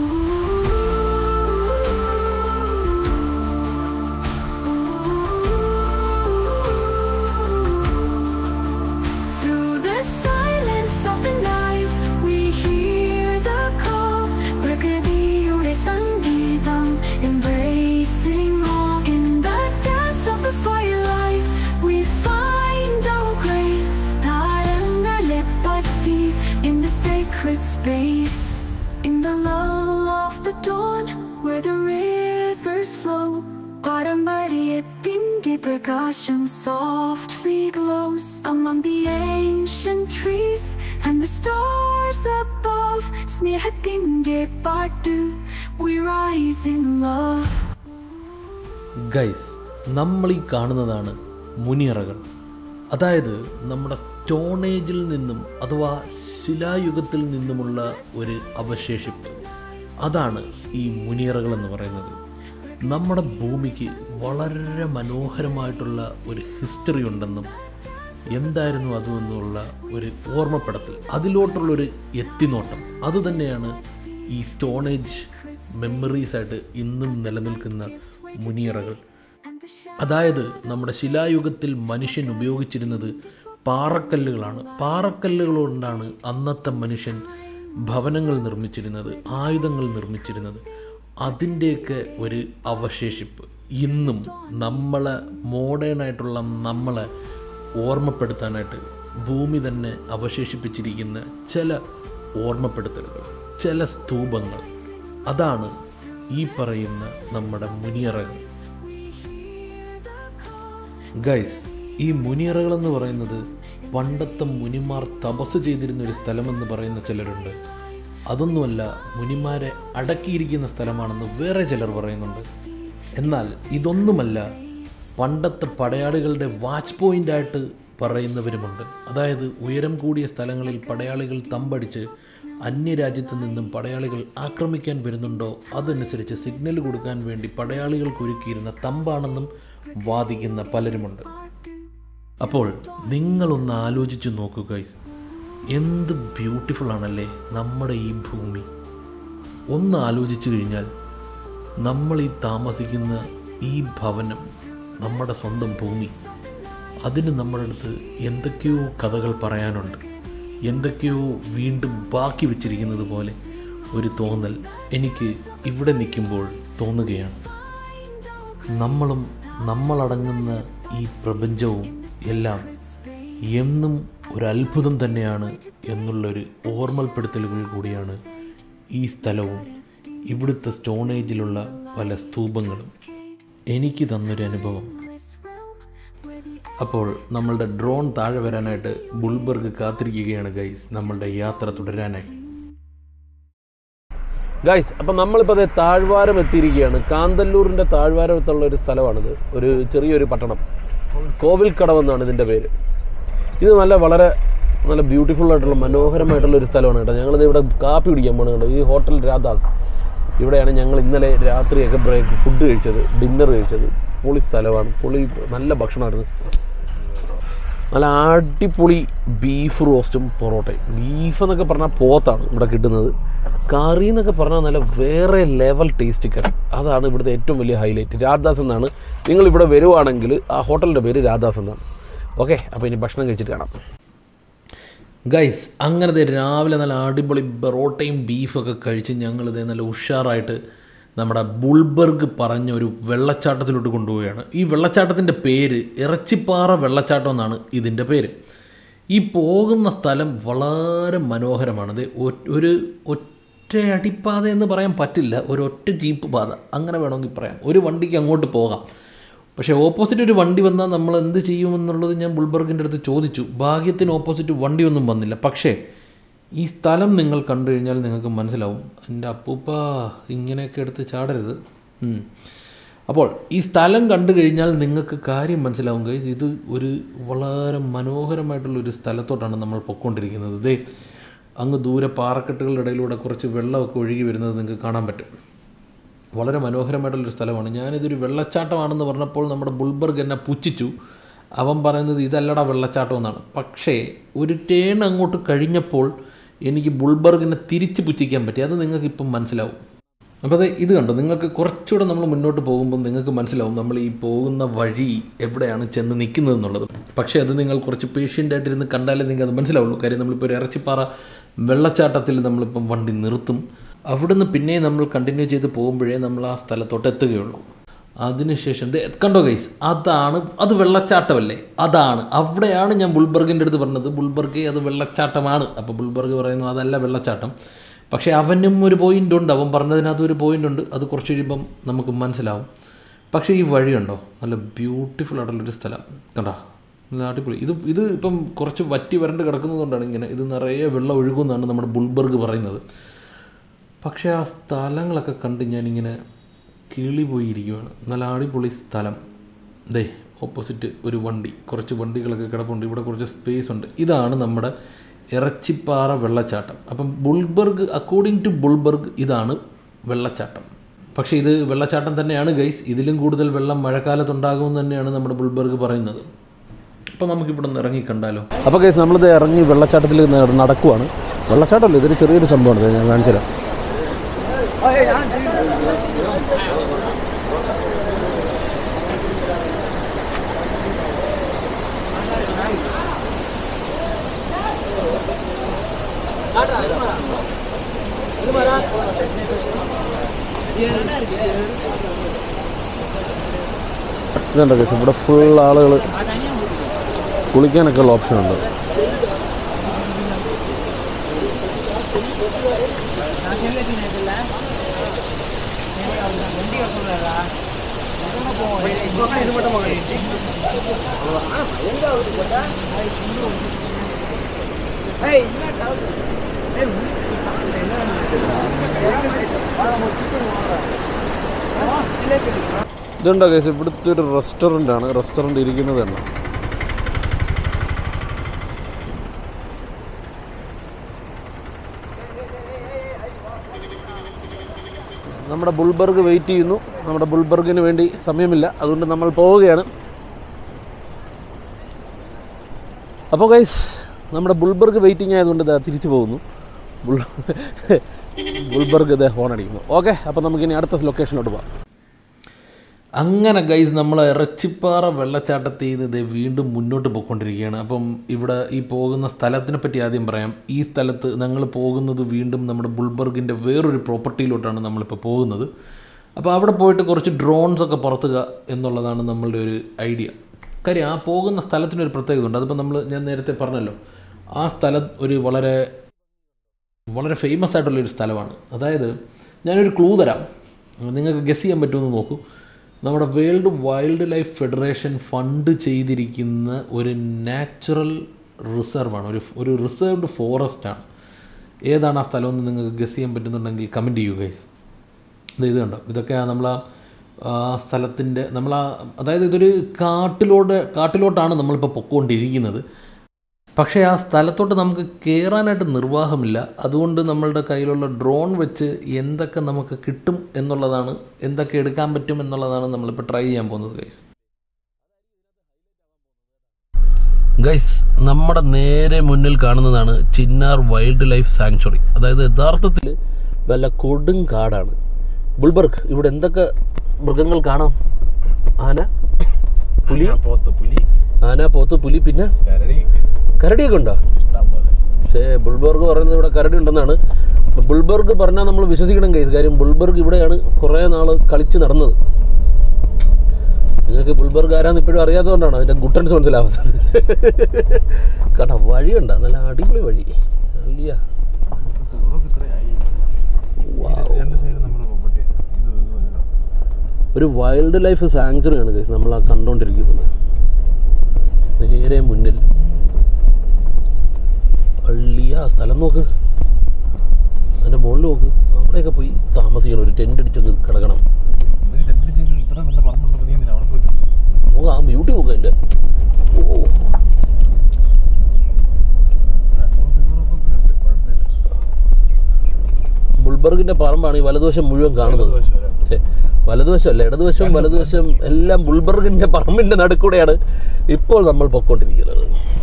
Through the silence of the night, we hear the call. പ്രകൃതിയുടെ സംഗീതം, embracing all. In the dance of the firelight, we find our grace. താരങ്ങളെ പറ്റി in the sacred space. In the lull of the dawn, where the rivers flow. പാരമ്പര്യത്തിന്റെ പ്രകാശം softly glows among the ancient trees and the stars above. സ്നേഹത്തിന്റെ പാട്ട് we rise in love. Guys നമ്മൾ ഈ കാണുന്നതാണ് മുനിയറകൾ അതായത് നമ്മുടെ സ്റ്റോൺ ഏജിൽ നിന്നും അഥവാ ശിലായുഗത്തിൽ നിന്നുമുള്ള ഒരു അവശേഷിപ്പ് അതാണ് ഈ മുനിയറകൾ എന്ന് പറയുന്നത് നമ്മുടെ ഭൂമിക്ക് വളരെ മനോഹരമായിട്ടുള്ള ഒരു ഹിസ്റ്ററി ഉണ്ടെന്നും എന്തായിരുന്നു അതുമെന്നുള്ള ഒരു ഓർമ്മപ്പെടുത്തൽ അതിലോട്ടുള്ളൊരു എത്തിനോട്ടം അതുതന്നെയാണ് ഈ സ്റ്റോണേജ് മെമ്മറീസായിട്ട് ഇന്നും നിലനിൽക്കുന്ന മുനിയറകൾ അതായത് നമ്മുടെ ശിലായുഗത്തിൽ മനുഷ്യൻ ഉപയോഗിച്ചിരുന്നത് പാറക്കല്ലുകളാണ് പാറക്കല്ലുകൾ കൊണ്ടാണ് അന്നത്തെ മനുഷ്യൻ ഭവനങ്ങൾ നിർമ്മിച്ചിരുന്നത് ആയുധങ്ങൾ നിർമ്മിച്ചിരുന്നത് അതിൻ്റെയൊക്കെ ഒരു അവശേഷിപ്പ് ഇന്നും നമ്മളെ മോഡേൺ ആയിട്ടുള്ള നമ്മളെ ഓർമ്മപ്പെടുത്താനായിട്ട് ഭൂമി തന്നെ അവശേഷിപ്പിച്ചിരിക്കുന്ന ചില ഓർമ്മപ്പെടുത്തലുകൾ ചില സ്തൂപങ്ങൾ അതാണ് ഈ പറയുന്ന നമ്മുടെ മുനിയറകൾ ഗൈസ് ഈ മുനിയറകൾ എന്ന് പറയുന്നത് പണ്ടത്തെ മുനിമാർ തപസ് ചെയ്തിരുന്ന ഒരു സ്ഥലമെന്ന് പറയുന്ന ചിലരുണ്ട് അതൊന്നുമല്ല മുനിമാരെ അടക്കിയിരിക്കുന്ന സ്ഥലമാണെന്ന് വേറെ ചിലർ പറയുന്നുണ്ട് എന്നാൽ ഇതൊന്നുമല്ല പണ്ടത്തെ പടയാളികളുടെ വാച്ച് പോയിൻ്റായിട്ട് പറയുന്നവരുമുണ്ട് അതായത് ഉയരം കൂടിയ സ്ഥലങ്ങളിൽ പടയാളികൾ തമ്പടിച്ച് അന്യരാജ്യത്തു നിന്നും പടയാളികൾ ആക്രമിക്കാൻ വരുന്നുണ്ടോ അതനുസരിച്ച് സിഗ്നൽ കൊടുക്കാൻ വേണ്ടി പടയാളികൾക്ക് ഒരുക്കിയിരുന്ന തമ്പാണെന്നും വാദിക്കുന്ന പലരുമുണ്ട് അപ്പോൾ നിങ്ങളൊന്ന് ആലോചിച്ച് നോക്കൂ ഗൈസ് എന്ത് ബ്യൂട്ടിഫുൾ ആണല്ലേ നമ്മുടെ ഈ ഭൂമി ഒന്ന് ആലോചിച്ചു കഴിഞ്ഞാൽ നമ്മൾ ഈ താമസിക്കുന്ന ഈ ഭവനം നമ്മുടെ സ്വന്തം ഭൂമി അതിന് നമ്മുടെ അടുത്ത് എന്തൊക്കെയോ കഥകൾ പറയാനുണ്ട് എന്തൊക്കെയോ വീണ്ടും ബാക്കി വെച്ചിരിക്കുന്നത് പോലെ ഒരു തോന്നൽ എനിക്ക് ഇവിടെ നിൽക്കുമ്പോൾ തോന്നുകയാണ് നമ്മളും നമ്മളടങ്ങുന്ന ഈ പ്രപഞ്ചവും എല്ലാം എന്നും ഒരു അത്ഭുതം തന്നെയാണ് എന്നുള്ളൊരു ഓർമ്മപ്പെടുത്തലുകൾ കൂടിയാണ് ഈ സ്ഥലവും ഇവിടുത്തെ സ്റ്റോൺ ഏജിലുള്ള പല സ്തൂപങ്ങളും എനിക്ക് തന്നൊരു അനുഭവം അപ്പോൾ നമ്മളുടെ ഡ്രോൺ താഴെ വരാനായിട്ട് ബുൾബർഗ് കാത്തിരിക്കുകയാണ് ഗൈസ് നമ്മളുടെ യാത്ര തുടരാനായി ഗൈസ് അപ്പം നമ്മളിപ്പോൾ അതേ താഴ്വാരം എത്തിയിരിക്കുകയാണ് കാന്തല്ലൂരിൻ്റെ താഴ്വാരത്തുള്ള ഒരു സ്ഥലമാണിത് ഒരു ചെറിയൊരു പട്ടണം കോവിൽക്കടവെന്നാണ് ഇതിൻ്റെ പേര് ഇത് നല്ല വളരെ നല്ല ബ്യൂട്ടിഫുൾ ആയിട്ടുള്ള മനോഹരമായിട്ടുള്ള ഒരു സ്ഥലമാണ് കേട്ടോ ഞങ്ങളിത് ഇവിടെ കാപ്പി കുടിക്കാൻ പോകണം കേട്ടോ ഈ ഹോട്ടൽ രാധാസ് ഇവിടെയാണ് ഞങ്ങൾ ഇന്നലെ രാത്രിയൊക്കെ ബ്രേക്ക് ഫുഡ് കഴിച്ചത് ഡിന്നർ കഴിച്ചത് പൊളി സ്ഥലമാണ് പൊളി നല്ല ഭക്ഷണമായിരുന്നു നല്ല അടിപൊളി ബീഫ് റോസ്റ്റും പൊറോട്ടയും ബീഫ് എന്നൊക്കെ പറഞ്ഞാൽ പോത്താണ് ഇവിടെ കിട്ടുന്നത് കറി എന്നൊക്കെ പറഞ്ഞാൽ നല്ല വേറെ ലെവൽ ടേസ്റ്റ് കറി അതാണ് ഇവിടുത്തെ ഏറ്റവും വലിയ ഹൈലൈറ്റ് രാധാസ് എന്നാണ് നിങ്ങൾ ഇവിടെ വരുവാണെങ്കിൽ ആ ഹോട്ടലിൻ്റെ പേര് രാധാസ് എന്നാണ് ഓക്കെ അപ്പോൾ ഇനി ഭക്ഷണം കഴിച്ചിട്ട് കാണാം ഗൈസ് അങ്ങനത്തെ രാവിലെ നല്ല അടിപൊളി ബറോട്ടയും ബീഫൊക്കെ കഴിച്ച് ഞങ്ങളിത് നല്ല ഉഷാറായിട്ട് നമ്മുടെ ബുൾബർഗ് പറഞ്ഞ ഒരു വെള്ളച്ചാട്ടത്തിലോട്ട് കൊണ്ടുപോവുകയാണ് ഈ വെള്ളച്ചാട്ടത്തിൻ്റെ പേര് ഇറച്ചിപ്പാറ വെള്ളച്ചാട്ടം എന്നാണ് ഇതിൻ്റെ പേര് ഈ പോകുന്ന സ്ഥലം വളരെ മനോഹരമാണ് ഇത് ഒ- ഒരു ഒറ്റ അടിപ്പാത എന്ന് പറയാൻ പറ്റില്ല ഒരു ഒറ്റ ജീപ്പ് പാത അങ്ങനെ വേണമെങ്കിൽ പറയാം ഒരു വണ്ടിക്ക് അങ്ങോട്ട് പോകാം പക്ഷേ ഓപ്പോസിറ്റ് ഒരു വണ്ടി വന്നാൽ നമ്മൾ എന്ത് ചെയ്യുമെന്നുള്ളത് ഞാൻ ബുൾബർഗിൻ്റെ അടുത്ത് ചോദിച്ചു ഭാഗ്യത്തിന് ഓപ്പോസിറ്റ് വണ്ടിയൊന്നും വന്നില്ല പക്ഷേ ഈ സ്ഥലം നിങ്ങൾ കണ്ടു കഴിഞ്ഞാൽ നിങ്ങൾക്ക് മനസ്സിലാവും എൻ്റെ അപ്പൂപ്പ ഇങ്ങനെയൊക്കെ എടുത്ത് ചാടരുത് ഉം. അപ്പോൾ ഈ സ്ഥലം കണ്ടു കഴിഞ്ഞാൽ നിങ്ങൾക്ക് കാര്യം മനസ്സിലാവും ഗൈസ് ഇത് ഒരു വളരെ മനോഹരമായിട്ടുള്ള ഒരു സ്ഥലത്തോട്ടാണ് നമ്മൾ പൊയ്ക്കൊണ്ടിരിക്കുന്നത് ഇതേ അങ്ങ് ദൂരെ പാറക്കെട്ടുകളുടെ ഇടയിലൂടെ കുറച്ച് വെള്ളമൊക്കെ ഒഴുകി വരുന്നത് നിങ്ങൾക്ക് കാണാൻ പറ്റും വളരെ മനോഹരമായിട്ടുള്ളൊരു സ്ഥലമാണ് ഞാനിതൊരു വെള്ളച്ചാട്ടമാണെന്ന് പറഞ്ഞപ്പോൾ നമ്മുടെ ബുൾബർഗ് എന്നെ പുച്ഛിച്ചു അവൻ പറയുന്നത് ഇതല്ലടാ വെള്ളച്ചാട്ടം എന്നാണ് പക്ഷേ ഒരു ടേൺ അങ്ങോട്ട് കഴിഞ്ഞപ്പോൾ എനിക്ക് ബുൾബർഗിനെ തിരിച്ച് പുച്ഛിക്കാൻ പറ്റി അത് നിങ്ങൾക്ക് ഇപ്പം മനസ്സിലാവും അപ്പോൾ അത് ഇത് കണ്ടോ നിങ്ങൾക്ക് കുറച്ചുകൂടെ നമ്മൾ മുന്നോട്ട് പോകുമ്പോൾ നിങ്ങൾക്ക് മനസ്സിലാവും നമ്മൾ ഈ പോകുന്ന വഴി എവിടെയാണ് ചെന്ന് നിൽക്കുന്നത് എന്നുള്ളത് പക്ഷേ അത് നിങ്ങൾ കുറച്ച് പേഷ്യൻ്റ് ആയിട്ടിരുന്ന് കണ്ടാലേ നിങ്ങൾക്ക് അത് മനസ്സിലാവുള്ളൂ കാര്യം നമ്മളിപ്പോൾ ഒരു ഇറച്ചിപ്പാറ വെള്ളച്ചാട്ടത്തിൽ നമ്മളിപ്പം വണ്ടി നിർത്തും അവിടുന്ന് പിന്നെ നമ്മൾ കണ്ടിന്യൂ ചെയ്ത് പോകുമ്പോഴേ നമ്മൾ ആ സ്ഥലത്തോട്ട് എത്തുകയുള്ളൂ അതിനുശേഷം ദേ കണ്ടോ ഗൈസ് അതാണ് അത് വെള്ളച്ചാട്ടമല്ലേ അതാണ് അവിടെയാണ് ഞാൻ ബുൾബർഗിൻ്റെ അടുത്ത് പറഞ്ഞത് ബുൾബർഗ് അത് വെള്ളച്ചാട്ടമാണ് അപ്പോൾ ബുൾബർഗ് പറയുന്നു അതല്ല വെള്ളച്ചാട്ടം പക്ഷേ അവനും ഒരു പോയിൻ്റ് ഉണ്ട് അവൻ പറഞ്ഞതിനകത്ത് ഒരു പോയിൻ്റ് ഉണ്ട് അത് കുറച്ച് കഴിയുമ്പം നമുക്ക് മനസ്സിലാവും പക്ഷേ ഈ വഴിയുണ്ടോ നല്ല ബ്യൂട്ടിഫുൾ ആയിട്ടുള്ളൊരു സ്ഥലം കണ്ടോ നല്ല അടിപൊളി ഇത് ഇത് ഇപ്പം കുറച്ച് വറ്റി വരണ്ട് കിടക്കുന്നതുകൊണ്ടാണ് ഇങ്ങനെ ഇത് നിറയെ വെള്ളം ഒഴുകുമെന്നാണ് നമ്മുടെ ബുൾബർഗ് പറയുന്നത് പക്ഷേ ആ സ്ഥലങ്ങളൊക്കെ കണ്ട് ഞാനിങ്ങനെ കിളി പോയിരിക്കുകയാണ് നല്ല അടിപൊളി സ്ഥലം ദേ ഓപ്പോസിറ്റ് ഒരു വണ്ടി കുറച്ച് വണ്ടികളൊക്കെ കിടപ്പുണ്ട് ഇവിടെ കുറച്ച് സ്പേസ് ഉണ്ട് ഇതാണ് നമ്മുടെ ഇറച്ചിപ്പാറ വെള്ളച്ചാട്ടം അപ്പം ബുൾബർഗ് അക്കോർഡിംഗ് ടു ബുൾബർഗ് ഇതാണ് വെള്ളച്ചാട്ടം പക്ഷേ ഇത് വെള്ളച്ചാട്ടം തന്നെയാണ് ഗൈസ് ഇതിലും കൂടുതൽ വെള്ളം മഴക്കാലത്തുണ്ടാകുമെന്ന് തന്നെയാണ് നമ്മുടെ ബുൾബർഗ് പറയുന്നത് അപ്പോൾ നമുക്കിവിടെ നിന്ന് ഇറങ്ങി കണ്ടാലോ അപ്പോൾ കേസ് നമ്മളിത് ഇറങ്ങി വെള്ളച്ചാട്ടത്തിൽ ന- നടക്കുവാണ് വെള്ളച്ചാട്ടമല്ല ഇതൊരു ചെറിയൊരു സംഭവമാണ് ഇത് ഞാൻ കാണിച്ചു തരാം ഇതുണ്ടോ കേസ് ഇവിടെ ഫുൾ ആളുകൾ കുളിക്കാനൊക്കെ ഉള്ള ഓപ്ഷൻ ഉണ്ട് ഇതുണ്ടോ കേസ് ഇവിടുത്തെ ഒരു റെസ്റ്റോറൻ്റ് ആണ് റെസ്റ്റോറൻറ്റ് ഇരിക്കുന്നത് തന്നെ നമ്മുടെ ബുൾബർഗ് വെയിറ്റ് ചെയ്യുന്നു നമ്മുടെ ബുൾബർഗിന് വേണ്ടി സമയമില്ല അതുകൊണ്ട് നമ്മൾ പോവുകയാണ് അപ്പോൾ ഗൈസ് നമ്മുടെ ബുൾബർഗ് വെയിറ്റിംഗ് ആയതുകൊണ്ട് ഇതാ തിരിച്ചു പോകുന്നു ബുൾ ബുൾബർഗ് ഇതേ ഹോൺ അടിക്കുന്നു ഓക്കെ അപ്പോൾ നമുക്കിനി അടുത്ത ലൊക്കേഷനിലോട്ട് പോകാം അങ്ങനെ ഗൈസ് നമ്മൾ ഇറച്ചിപ്പാറ വെള്ളച്ചാട്ടത്തിൽ നിന്ന് ഇത് വീണ്ടും മുന്നോട്ട് പോയിക്കൊണ്ടിരിക്കുകയാണ് അപ്പം ഇവിടെ ഈ പോകുന്ന സ്ഥലത്തിനെ പറ്റി ആദ്യം പറയാം ഈ സ്ഥലത്ത് ഞങ്ങൾ പോകുന്നത് വീണ്ടും നമ്മുടെ ബുൾബർഗിൻ്റെ വേറൊരു പ്രോപ്പർട്ടിയിലോട്ടാണ് നമ്മളിപ്പോൾ പോകുന്നത് അപ്പോൾ അവിടെ പോയിട്ട് കുറച്ച് ഡ്രോൺസ് ഒക്കെ പറത്തുക എന്നുള്ളതാണ് നമ്മളുടെ ഒരു ഐഡിയ കാര്യം ആ പോകുന്ന സ്ഥലത്തിനൊരു പ്രത്യേകത ഉണ്ട് അതിപ്പോൾ നമ്മൾ ഞാൻ നേരത്തെ പറഞ്ഞല്ലോ ആ സ്ഥലം ഒരു വളരെ വളരെ ഫേമസ് ആയിട്ടുള്ളൊരു സ്ഥലമാണ് അതായത് ഞാനൊരു ക്ലൂ തരാം നിങ്ങൾക്ക് ഗസ് ചെയ്യാൻ പറ്റുമെന്ന് നോക്കൂ നമ്മുടെ world wildlife federation fund ചെയ്തിരിക്കുന്ന ഒരു നാച്ചുറൽ റിസർവാണ് ഒരു ഒരു റിസർവ്ഡ് ഫോറസ്റ്റാണ് ഏതാണ് ആ സ്ഥലമെന്ന് നിങ്ങൾക്ക് ഗസ് ചെയ്യാൻ പറ്റുന്നുണ്ടെങ്കിൽ കമൻറ്റ് ചെയ്യൂ ഗൈസ് ഇത് ഇത് കണ്ടോ ഇതൊക്കെ നമ്മൾ ആ സ്ഥലത്തിൻ്റെ നമ്മൾ ആ അതായത് ഇതൊരു കാട്ടിലോട്ട് കാട്ടിലോട്ടാണ് നമ്മളിപ്പോൾ പൊക്കോണ്ടിരിക്കുന്നത് പക്ഷേ ആ സ്ഥലത്തോട്ട് നമുക്ക് കയറാനായിട്ട് നിർവാഹമില്ല അതുകൊണ്ട് നമ്മളുടെ കയ്യിലുള്ള ഡ്രോൺ വെച്ച് എന്തൊക്കെ നമുക്ക് കിട്ടും എന്നുള്ളതാണ് എന്തൊക്കെ എടുക്കാൻ പറ്റും എന്നുള്ളതാണ് നമ്മളിപ്പോൾ ട്രൈ ചെയ്യാൻ പോകുന്നത് ഗൈസ് ഗൈസ് നമ്മുടെ നേരെ മുന്നിൽ കാണുന്നതാണ് ചിന്നാർ വൈൽഡ് ലൈഫ് സാങ്ച്വറി അതായത് യഥാർത്ഥത്തിൽ വല്ല കൊടും കാടാണ് ബുൾബർഗ് ഇവിടെ എന്തൊക്കെ മൃഗങ്ങൾ കാണാം ആന പുലി പോത്ത് പുലി ആന പോത്ത് പുലി പിന്നെ കരടി കരടിയൊക്കെ ഉണ്ടോ ഇഷ്ടം പോലെ പക്ഷേ ബുൾബർഗ് പറയുന്നത് ഇവിടെ കരടി ഉണ്ടെന്നാണ് അപ്പോൾ ബുൾബർഗ് പറഞ്ഞാൽ നമ്മൾ വിശ്വസിക്കണം കേസ് കാര്യം ബുൾബർഗ് ഇവിടെയാണ് കുറേ നാൾ കളിച്ച് നടന്നത് നിങ്ങൾക്ക് ബുൾബർഗ് ആരാന്ന് ഇപ്പോഴും അറിയാത്തതുകൊണ്ടാണ് അതിൻ്റെ ഗുട്ടൻസ് മനസ്സിലാവാത്തത് കേട്ടോ വഴിയുണ്ട് നല്ല അടിപൊളി വഴി അല്ല സൂറൊക്കെ ഇത്രയായി രണ്ട് സൈഡ് നമ്മുടെ പ്രോപ്പർട്ടി ഇത് ഇത് വരണം. ഒരു വൈൽഡ് ലൈഫ് സാങ്ച്വറിയാണ് കേസ് നമ്മൾ ആ കണ്ടുകൊണ്ടിരിക്കുന്നത് നേരെ മുന്നിൽ അള്ളിയ സ്ഥലം നോക്ക് അതിൻ്റെ മുകളിൽ നോക്ക് അവിടെയൊക്കെ പോയി താമസിക്കണം ഒരു ടെൻ്റ് അടിച്ചൊക്കെ കിടക്കണം ഇവര് രണ്ട് ജില്ലയിൽ ഇത്ര നല്ല പറമ്പുള്ളപ്പോൾ നീ എന്തിനാ അവിടെ പോയിട്ട് നോക്ക് ആ ബ്യൂട്ടി നോക്ക് അതിൻ്റെ ഓ സൂറൊക്കെ ഉണ്ട് കുഴപ്പമില്ല ബുൾബർഗിൻ്റെ പറമ്പാണ് ഈ വലതുവശം മുഴുവൻ കാണുന്നത് വലതുവശം വരെ. ഛെ, വലതുവശമല്ല ഇടതുവശവും വലതുവശം എല്ലാം ബുൾബർഗിൻ്റെ പറമ്പിൻ്റെ നടുക്കൂടെയാണ് ഇപ്പോൾ നമ്മൾ പൊക്കോണ്ടിരിക്കുന്നത്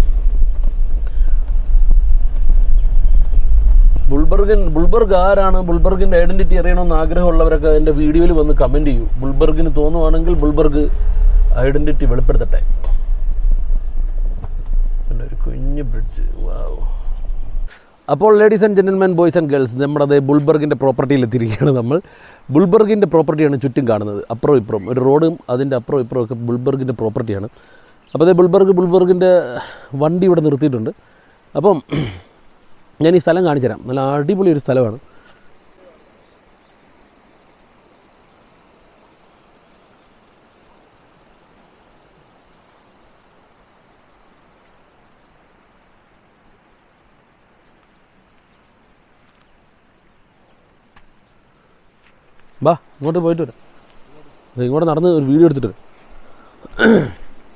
ബുൾബർഗൻ ബുൾബർഗ് ആരാണ് ബുൾബർഗിൻ്റെ ഐഡൻറ്റിറ്റി അറിയണമെന്ന് ആഗ്രഹമുള്ളവരൊക്കെ എൻ്റെ വീഡിയോയിൽ വന്ന് കമൻറ്റ് ചെയ്യൂ ബുൾബർഗിന് തോന്നുവാണെങ്കിൽ ബുൾബർഗ് ഐഡൻറ്റിറ്റി വെളിപ്പെടുത്തട്ടെ പിന്നെ ഒരു കുഞ്ഞ് ബ്രിഡ്ജ് വാവ് അപ്പോൾ ladies and gentlemen boys and girls നമ്മുടെ അതേ ബുൾബർഗിൻ്റെ പ്രോപ്പർട്ടിയിൽ എത്തിയിരിക്കുകയാണ് നമ്മൾ ബുൾബർഗിൻ്റെ പ്രോപ്പർട്ടിയാണ് ചുറ്റും കാണുന്നത് അപ്പുറം ഇപ്പുറം ഒരു റോഡും അതിൻ്റെ അപ്പുറം ഇപ്പുറം ഒക്കെ ബുൾബർഗിൻ്റെ പ്രോപ്പർട്ടിയാണ് അപ്പോൾ അതേ ബുൾബർഗ് ബുൾബർഗിൻ്റെ വണ്ടി ഇവിടെ നിർത്തിയിട്ടുണ്ട് അപ്പം ഞാൻ ഈ സ്ഥലം കാണിച്ചു തരാം നല്ല അടിപൊളി ഒരു സ്ഥലമാണ് വാ ഇങ്ങോട്ട് പോയിട്ട് വരാം ദേ ഇങ്ങോട്ട് നടന്ന് ഒരു വീഡിയോ എടുത്തിട്ട് വരാം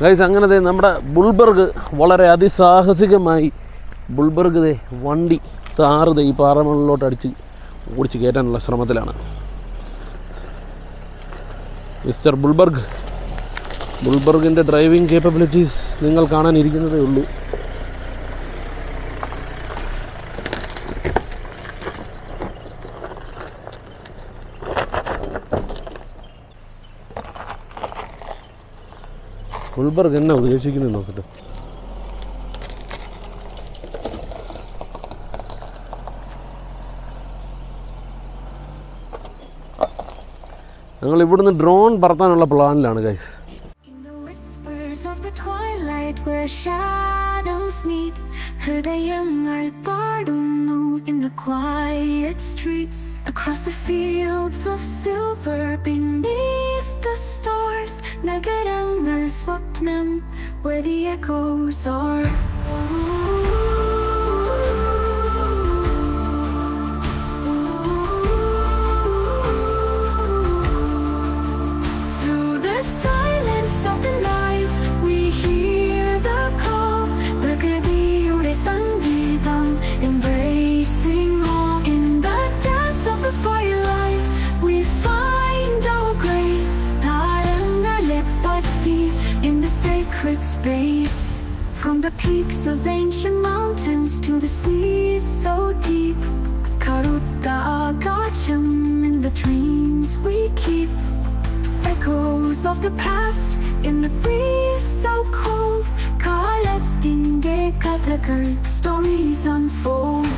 ഗൈസ് അങ്ങനെ ദേ നമ്മുടെ ബുൾബർഗ് വളരെ അതിസാഹസികമായി ബുൾബർഗ് ദേ വണ്ടി താറ് ദേ ഈ പാറമണിലോട്ട് അടിച്ച് ഓടിച്ച് കയറ്റാനുള്ള ശ്രമത്തിലാണ് മിസ്റ്റർ ബുൾബർഗ് ബുൾബർഗിൻ്റെ ഡ്രൈവിംഗ് കേപ്പബിലിറ്റീസ് നിങ്ങൾ കാണാനിരിക്കുന്നതേ ഉള്ളൂ ബുൾബർഗ് എന്നാ ഉദ്ദേശിക്കുന്നത് നോക്കട്ടെ ഞങ്ങൾ ഇവിടുന്ന് ഡ്രോൺ പറത്താനുള്ള പ്ലാനിലാണ് guys In the whispers of the twilight where shadows meet ഹൃദയങ്ങൾ പാടുന്നു in the quiet streets across the fields of silver beneath the stars നഗരങ്ങൾ സ്വപ്നം where the echoes are Through the silence of the night, we hear the call. പ്രകൃതിയുടെ സംഗീതം, embracing all. In the dance of the firelight, we find our grace. താരങ്ങളെ പറ്റി in the sacred space. From the peaks of ancient mountains to the seas so deep. കറുത്ത ആകാശം in the dreams we keep. Echoes of the past in the breeze so cold. കാലത്തിന്റെ കഥകൾ stories unfold.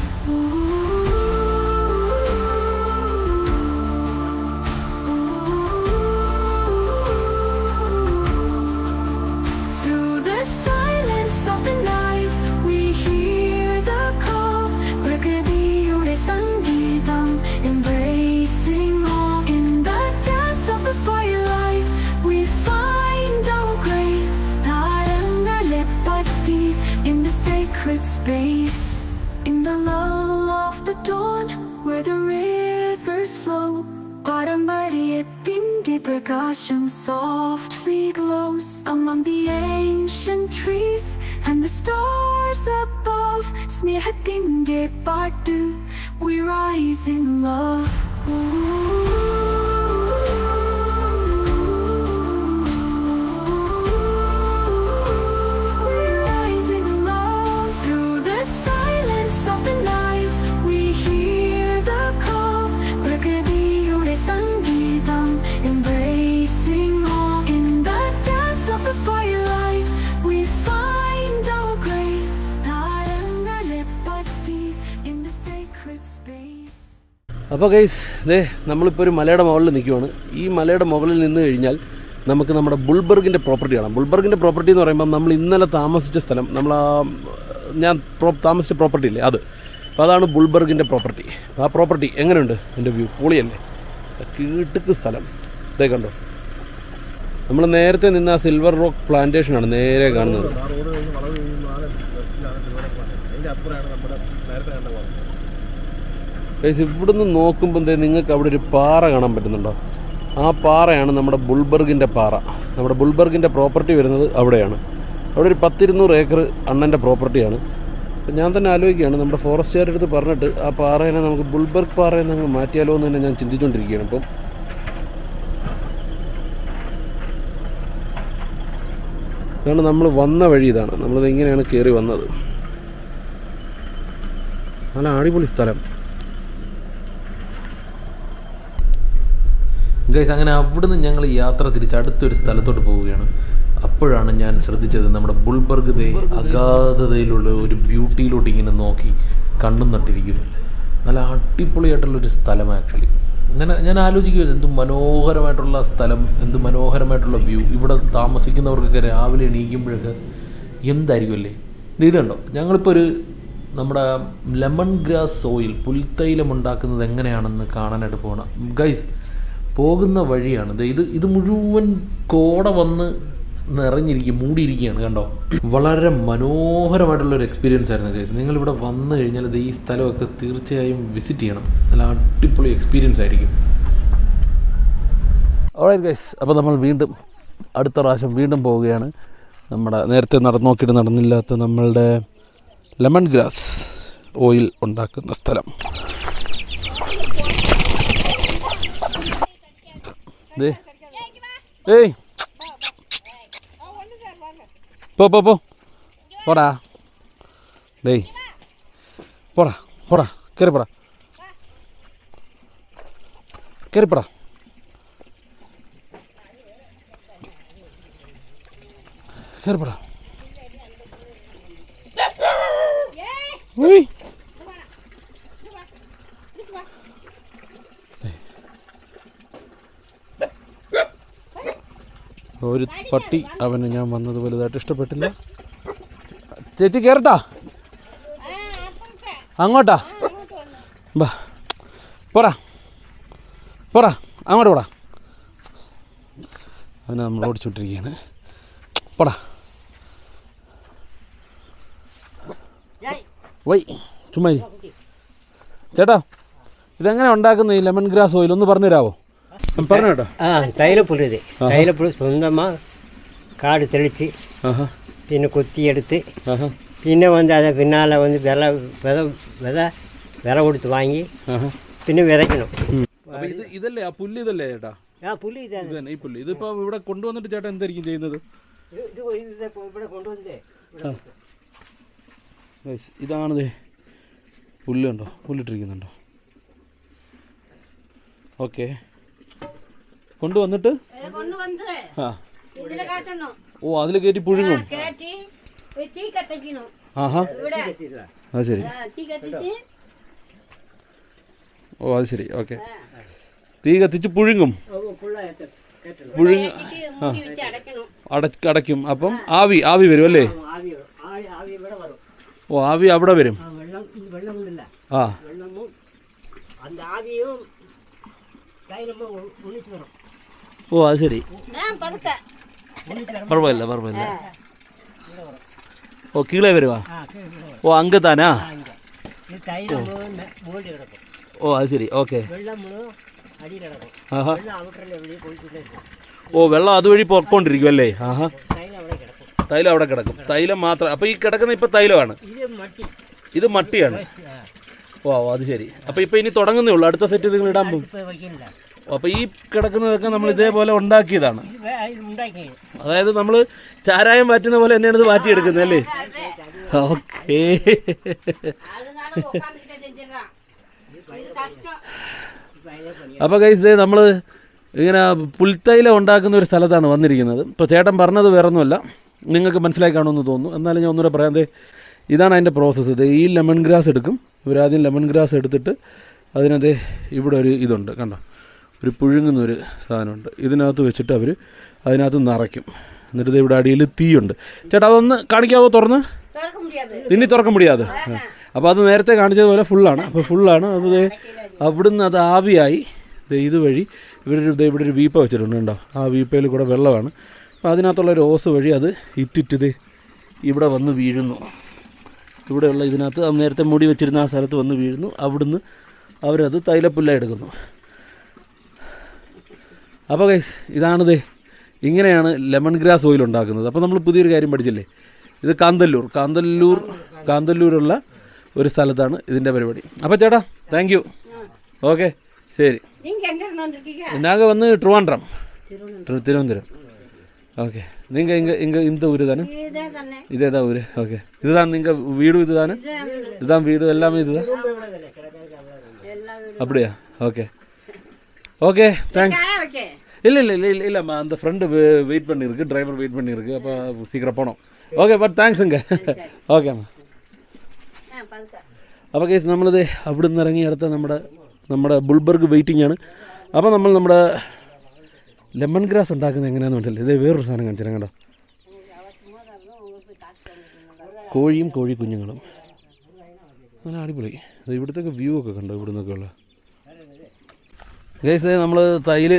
Through the silence of the night, we hear the call. പ്രകൃതിയുടെ സംഗീതം, embracing all. In the dance of the firelight, we find our grace. താരങ്ങളെ പറ്റി in the sacred space. In the lull of the dawn, where the rivers flow. പാരമ്പര്യത്തിന്റെ പ്രകാശം softly glows among the ancient trees and the stars above. സ്നേഹത്തിന്റെ പാട്ട് we rise in love. We rise in love through the silence of the night. We hear the call. പ്രകൃതിയുടെ സംഗീതം, embracing all. In the dance of the firelight, we find our grace. താരങ്ങളെ പറ്റി in the sacred space. അപ്പോൾ guys ദേ നമ്മളിപ്പോൾ ഒരു മലയുടെ മുകളിൽ നിൽക്കുവാണ് ഈ മലയുടെ മുകളിൽ നിന്ന് കഴിഞ്ഞാൽ നമുക്ക് നമ്മുടെ ബുൾബർഗിൻ്റെ പ്രോപ്പർട്ടി കാണാം ബുൾബർഗിൻ്റെ പ്രോപ്പർട്ടി എന്ന് പറയുമ്പോൾ നമ്മൾ ഇന്നലെ താമസിച്ച സ്ഥലം നമ്മൾ ആ ഞാൻ പ്രോ താമസിച്ച പ്രോപ്പർട്ടി ഇല്ലേ അത് അപ്പോൾ അതാണ് ബുൾബർഗിൻ്റെ പ്രോപ്പർട്ടി ആ പ്രോപ്പർട്ടി എങ്ങനെയുണ്ട് എൻ്റെ വ്യൂ പൊളിയല്ലേ കീട്ടുക്ക് സ്ഥലം ഇതേ കണ്ടോ നമ്മൾ നേരത്തെ നിന്ന ആ സിൽവർ റോക്ക് പ്ലാന്റേഷനാണ് നേരെ കാണുന്നത് ആ റോഡ് കഴിഞ്ഞ് വളവ് കഴിയുമ്പോഴാണ് ലെഫ്റ്റിലാണ് തിരുവനന്തപുരം അതിൻ്റെ അപ്പുറമാണ് നമ്മുടെ നേരത്തെ കണ്ട പോലെ ഗൈസ് ഇവിടുന്ന് നോക്കുമ്പോൾ എന്തേ നിങ്ങൾക്ക് അവിടെ ഒരു പാറ കാണാൻ പറ്റുന്നുണ്ടോ ആ പാറയാണ് നമ്മുടെ ബുൾബർഗിൻ്റെ പാറ നമ്മുടെ ബുൾബർഗിൻ്റെ പ്രോപ്പർട്ടി വരുന്നത് അവിടെയാണ് അവിടെ ഒരു പത്തിരുന്നൂറ് ഏക്കർ അണ്ണൻ്റെ പ്രോപ്പർട്ടിയാണ് അപ്പം ഞാൻ തന്നെ ആലോചിക്കുകയാണ് നമ്മുടെ ഫോറസ്റ്റുകാരുടെ അടുത്ത് പറഞ്ഞിട്ട് ആ പാറേനെ നമുക്ക് ബുൾബർഗ് പാറയിൽ നിന്ന് അങ്ങ് മാറ്റിയാലോ എന്ന് തന്നെ ഞാൻ ചിന്തിച്ചുകൊണ്ടിരിക്കുകയാണ് ഇപ്പം ഇതാണ് നമ്മൾ വന്ന വഴി ഇതാണ് നമ്മളിത് ഇങ്ങനെയാണ് കയറി വന്നത് നല്ല അടിപൊളി സ്ഥലം ഗൈസ് അങ്ങനെ അവിടുന്ന് ഞങ്ങൾ യാത്ര തിരിച്ച് അടുത്തൊരു സ്ഥലത്തോട്ട് പോവുകയാണ് അപ്പോഴാണ് ഞാൻ ശ്രദ്ധിച്ചത് നമ്മുടെ ബുൾബർഗ് ദേ അഗാധതയിലുള്ള ഒരു ബ്യൂട്ടിയിലോട്ട് ഇങ്ങനെ നോക്കി കണ്ണും നട്ടിരിക്കുന്നു നല്ല അടിപൊളിയായിട്ടുള്ള ഒരു സ്ഥലം ആക്ച്വലി ഞാൻ ഞാൻ ആലോചിക്കുമായിരുന്നു എന്ത് മനോഹരമായിട്ടുള്ള സ്ഥലം എന്ത് മനോഹരമായിട്ടുള്ള വ്യൂ ഇവിടെ താമസിക്കുന്നവർക്കൊക്കെ രാവിലെ എണീക്കുമ്പോഴൊക്കെ എന്തായിരിക്കും അല്ലേ ഇത് ഇതുണ്ടോ ഞങ്ങളിപ്പോൾ ഒരു നമ്മുടെ ലെമൺ ഗ്രാസ് ഓയിൽ പുൽത്തൈലം ഉണ്ടാക്കുന്നത് എങ്ങനെയാണെന്ന് കാണാനായിട്ട് പോകണം ഗൈസ് പോകുന്ന വഴിയാണ് ദേ ഇത് ഇത് മുഴുവൻ കോട വന്ന് നിറഞ്ഞിരിക്കും മൂടിയിരിക്കുകയാണ് കണ്ടോ വളരെ മനോഹരമായിട്ടുള്ള ഒരു എക്സ്പീരിയൻസ് ആയിരുന്നു ഗൈസ് നിങ്ങളിവിടെ വന്നു കഴിഞ്ഞാൽ ഇത് ഈ സ്ഥലമൊക്കെ തീർച്ചയായും വിസിറ്റ് ചെയ്യണം നല്ല അടിപൊളി എക്സ്പീരിയൻസ് ആയിരിക്കും ഓൾറൈറ്റ് ഗൈസ് അപ്പോൾ നമ്മൾ വീണ്ടും അടുത്ത പ്രാവശ്യം വീണ്ടും പോവുകയാണ് നമ്മുടെ നേരത്തെ നടന്നു നോക്കിയിട്ട് നടന്നില്ലാത്ത നമ്മളുടെ ലെമൺ ഗ്രാസ് ഓയിൽ ഉണ്ടാക്കുന്ന സ്ഥലം ദേ ഏയ് പോ പോ പോ പോടാ ഡേയ് പോടാ പോടാ കയറി പോടാ കയറി പോടാ കയറി പോടാ ഉയ്. ഒരു പട്ടി അവന് ഞാൻ വന്നത് വലുതായിട്ട് ഇഷ്ടപ്പെട്ടില്ല ചേച്ചി കയറട്ടാ അങ്ങോട്ടാ ബാ പോടാ പോടാ അങ്ങോട്ട് പോടാ അവനെ നമ്മൾ ഓടിച്ചുകൊണ്ടിരിക്കുകയാണ് പോടാ വൈ ചുമ്മാ ഇരി. ചേട്ടാ ഇതെങ്ങനെ ഉണ്ടാക്കുന്ന ഈ ലെമൺ ഗ്രാസ് ഓയിൽ ഒന്ന് പറഞ്ഞു തരാമോ പറഞ്ഞു കേട്ടോ ஆ தைலப்புல் இது தைலப்புல் சொந்தமாக காடு தெளித்து ആഹാ பின்ன கொத்தி எடுத்து ആഹാ பின்ன வந்து அதை பின்னால் வந்து விதை விதை விதை விதை கொடுத்து வாங்கி ആഹാ பின்ன விதைக்கணும் അപ്പൊ ഇത് ഇതല്ലേ ആ പുല്ല് ഇതല്ലേ ചേട്ടാ ஆ புல் இது ഇത് തന്നെ ഈ പുല്ല് ഇതിപ്പോ ഇവിടെ കൊണ്ടുവന്നിട്ട് ചേട്ടാ എന്തായിരിക്കും ചെയ്യുന്നത് இது இது இது இப்போ இப்படி கொண்டு வந்து Guys, ഇതാണ് ദേ പുല്ല് കണ്ടോ പുല്ലിട്ടിരിക്കുന്നുണ്ടോ ഓക്കെ കൊണ്ടുവന്നിട്ട് கொண்டு வந்து ആ இதுல காட்டணும் ഓ അതിൽ കയറ്റി പുഴുങ്ങും கேட்டி போய் தீ கத்திக்கணும் ആഹാ விட അത് ശരി ஆ, தீ கத்திச்சு ഓ അത് ശരി ഓക്കെ തീ കത്തിച്ച് പുഴുങ്ങും ஃபுல்லாக கேட்டணும் പുഴുങ്ങ ஏத்திட்டு மூடி வச்சு அடைக்கணும் അട അടയ്ക്കും അപ്പം ആവി ആവി വരും അല്ലേ ஆவி ஆவி ஆவி விட வரும் ഓ ആവി അവിടെ വരും ஆ, வெள்ளம் இது வெள்ளம் இல்லை ആ வெள்ளமும் அந்த ஆவியும் தைலமும் ஒழிச்சு வரும் ഓ അത് ശരി ஆ பதுக்க കുഴപ്പമില്ല കുഴപ്പമില്ല ഓ കീഴേ വരുവാ ஆ கீழே விட வரும் ഓ അങ്ക താനാ இங்கே இது தைலமும் மூடி கிடக்கும் ഓ അത് ശരി ഓക്കെ வெள்ளமும் அடியில் கிடக்கும் ആഹാ வெள்ளம் அவுட்டரில் வெளியே போயிட்டு இருக்கும் ഓ വെള്ളം അതുവഴി പൊക്കോണ്ടിരിക്കും അല്ലേ ആഹാ தைலம் അവിടെ കിടക്കും തൈലം അവിടെ കിടക്കും തൈലം മാത്രം അപ്പോൾ ഈ കിടക്കുന്ന ഇപ്പോൾ തൈലമാണ് ഇത് മട്ടി ഇത് മട്ടിയാണ് ഓ അത് ശരി അപ്പോൾ ഇപ്പോൾ ഇനി തുടങ്ങുന്നേ ഉള്ളൂ അടുത്ത സെറ്റ് നിങ്ങൾ ഇടാൻ പോകും ഇപ്പോൾ വയ്ക്കുന്നില്ല അപ്പോൾ ഈ കിടക്കുന്നതൊക്കെ നമ്മൾ ഇതേപോലെ ഉണ്ടാക്കിയതാണ് ഇത് വേ- ഇത് ഉണ്ടാക്കി അതായത് നമ്മൾ ചാരായം വാറ്റുന്ന പോലെ തന്നെയാണ് ഇത് വാറ്റിയെടുക്കുന്നത് അല്ലേ ഓക്കേ அதனால உட்காந்துக்கிட்டே செஞ்சிடறான் இது கஷ்டம் അപ്പോൾ കൈസ് നമ്മൾ ഇങ്ങനെ പുൽത്തൈലം ഉണ്ടാക്കുന്ന ഒരു സ്ഥലത്താണ് വന്നിരിക്കുന്നത് ഇപ്പോൾ ചേട്ടൻ പറഞ്ഞത് വേറെ ഒന്നുമല്ല നിങ്ങൾക്ക് മനസ്സിലായി കാണുമെന്ന് തോന്നുന്നു എന്നാലും ഞാൻ ഒന്നുകൂടെ പറയാം ദേ ഇതാണ് അതിൻ്റെ പ്രോസസ്സ് ഇത് ഈ ലെമൺ ഗ്രാസ് എടുക്കും ഇവരാദ്യം ലെമൺ ഗ്രാസ് എടുത്തിട്ട് അതിനകത്ത് ഇവിടെ ഒരു ഇതുണ്ട് കണ്ടോ ഒരു പുഴുങ്ങുന്ന ഒരു സാധനമുണ്ട് ഇതിനകത്ത് വെച്ചിട്ട് അവർ അതിനകത്ത് നിറയ്ക്കും എന്നിട്ട് ദേ ഇവിടെ അടിയിൽ തീയുണ്ട് ചേട്ടാ അതൊന്ന് കാണിക്കാവോ തുറന്ന് திறக்க முடியாது തിന്നി തുറക്കാൻ മുടിയാതെ അപ്പോൾ അത് നേരത്തെ കാണിച്ചതുപോലെ ഫുള്ളാണ് അപ്പോൾ ഫുള്ളാണ് അത് ദേ അവിടുന്ന് അത് ആവിയായി ദേ ഇതുവഴി ഇവരൊരു ദേ ഇവിടെ ഒരു വീപ്പ വെച്ചിട്ടുണ്ട് കേട്ടോ ആ വീപ്പയിൽ കൂടെ വെള്ളമാണ് അപ്പോൾ അതിനകത്തുള്ള ഒരു ഓസ് വഴി അത് ഇറ്റിട്ട് ദേ ഇവിടെ വന്ന് വീഴുന്നു ഇവിടെയുള്ള ഇതിനകത്ത് ആ നേരത്തെ മുടി വെച്ചിരുന്ന ആ സ്ഥലത്ത് വന്ന് വീഴുന്നു അവിടുന്ന് അവരത് തൈലപ്പുല്ല എടുക്കുന്നു അപ്പോൾ ഗൈസ് ഇതാണിത് ഇങ്ങനെയാണ് ലെമൺ ഗ്രാസ് ഓയിൽ ഉണ്ടാക്കുന്നത് അപ്പോൾ നമ്മൾ പുതിയൊരു കാര്യം പഠിച്ചില്ലേ ഇത് കാന്തല്ലൂർ കാന്തല്ലൂർ കാന്തല്ലൂരുള്ള ഒരു സ്ഥലത്താണ് ഇതിൻ്റെ പരിപാടി അപ്പോൾ ചേട്ടാ താങ്ക് യു ഓക്കെ ശരി நீங்க எங்க இருந்து வந்திருக்கீங்க நாங்கள் வந்து ட்ரிவாண்ட்ரம் திரு திருவனந்தபுரம் ஓகே நீங்கள் இங்கே இங்கே இந்த ஊர் தானே இதே தானே இதே தான் ஊர் ஓகே இதுதான் நீங்கள் வீடு இது தானே இதுதான் வீடு எல்லாமே இதுதான் அப்படியா ஓகே ஓகே தேங்க்ஸ் காய வைக்க இல்லை இல்லை இல்லை இல்லை இல்லைம்மா அந்த ஃப்ரெண்டு வெயிட் பண்ணியிருக்கு டிரைவர் வெயிட் பண்ணியிருக்கு அப்போ சீக்கிரம் போனோம் ஓகே பட் தேங்க்ஸுங்க ഓക്കേമ്മ ஆ பதுக்க അപ്പോൾ കേസ് നമ്മളിത് അവിടെ നിന്ന് ഇറങ്ങി അടുത്ത നമ്മുടെ നമ്മുടെ ബുൾബർഗ് വെയിറ്റിംഗ് ആണ് അപ്പോൾ നമ്മൾ നമ്മുടെ ലെമൺ ഗ്രാസ് ഉണ്ടാക്കുന്നത് എങ്ങനെയാണെന്ന് മനസ്സിലായി ഇതേ വേറൊരു സാധനം കാണിച്ചു തരാം കേട്ടോ കോഴിയും കോഴി കുഞ്ഞുങ്ങളും നല്ല അടിപൊളി ഇത് ഇവിടുത്തെ വ്യൂ ഒക്കെ കണ്ടോ ഇവിടെ നിന്നൊക്കെ ഉള്ള ഗൈസ് നമ്മൾ തൈല്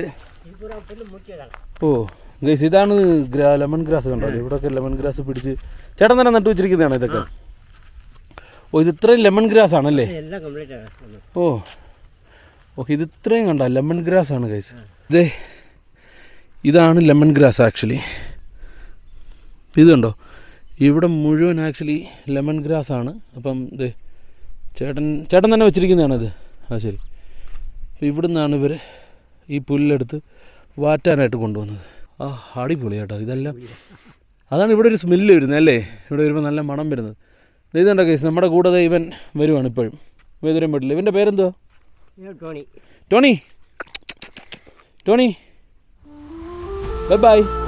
ഓ ഗൈസ് ഇതാണ് ഗ്രാ ലെമൺ ഗ്രാസ് കണ്ടോ ഇവിടെയൊക്കെ ലെമൺ ഗ്രാസ് പിടിച്ച് ചേട്ടൻ തന്നെ നട്ടു വെച്ചിരിക്കുന്നതാണ് ഇതൊക്കെ ഓ ഇത് ഇത്രയും ലെമൺ ഗ്രാസ് ആണല്ലേ എല്ലാം കംപ്ലീറ്റ് ആണ് ഓ ഓക്കെ ഇത് ഇത്രയും കണ്ട ലെമൺ ഗ്രാസ് ആണ് കൈസ് ഇതേ ഇതാണ് ലെമൺ ഗ്രാസ് ആക്ച്വലി ഇത് കണ്ടോ ഇവിടെ മുഴുവൻ ആക്ച്വലി ലെമൺ ഗ്രാസ് ആണ് അപ്പം ഇത് ചേട്ടൻ ചേട്ടൻ തന്നെ വെച്ചിരിക്കുന്നതാണത് ആ ശരി അപ്പോൾ ഇവിടെ നിന്നാണ് ഇവർ ഈ പുല്ലെടുത്ത് വാറ്റാനായിട്ട് കൊണ്ടുവന്നത് ആ അടിപൊളി കേട്ടോ ഇതെല്ലാം അതാണ് ഇവിടെ ഒരു സ്മെല്ല് വരുന്നത് അല്ലേ ഇവിടെ വരുമ്പോൾ നല്ല മണം വരുന്നത് ദേ ഇതുണ്ടോ കേസ് നമ്മുടെ കൂടെ ദേ ഇവൻ വരുവാണ് ഇപ്പോഴും വേദുരം വീട്ടിൽ ഇവൻ്റെ പേരെന്തുവാ Tony Tony Tony bye by